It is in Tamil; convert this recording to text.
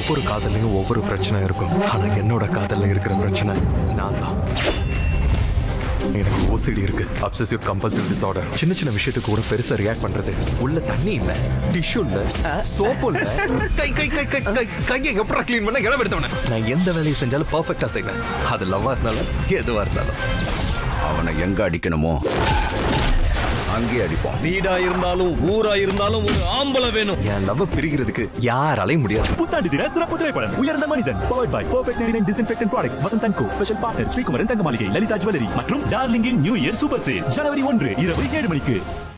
ஒவ்வொரு காதல்லையும் ஒவ்வொரு பிரச்சனை இருக்கும் ஆனா என்னோட காதல்ல இருக்கிற பிரச்சனை நான் தான் எனக்கு ஓசிடி இருக்கு அப்சசிவ் கம்பல்சிவ் டிசார்டர் சின்ன சின்ன விஷயத்துக்கு கூட பெருசா ரியாக்ட் பண்றது உள்ள தண்ணி இல்ல டிஷ்யூ இல்ல சோப்பு இல்ல கை கை கை கை கை கையை எப்படா க்ளீன் பண்ண இடம் எடுத்தவன நான் எந்த வேலையை செஞ்சாலும் பர்ஃபெக்ட்டா செய்வேன் அது லவ்வா இருந்தாலும் எதுவா இருந்தாலும் அவனை எங்க அடிக்கணுமோ அங்கே அடிப்போம் வீடா இருந்தாலும் ஊரா இருந்தாலும் ஒரு ஆம்பளை வேணும் என் லவ் பிரிக்கிறதுக்கு யாராலையும் முடியாது புத்தாண்டு தின சிறப்பு திரைப்படம் Uyarndha Manithan powered by perfect nine disinfectant products Vasanth co special partner Srikumaran Thanga Maaligai Lalitha jewellery மற்றும் டார்லிங்கின் நியூ இயர் சூப்பர் சேல் ஜனவரி ஒன்று இரவு ஏழு மணிக்கு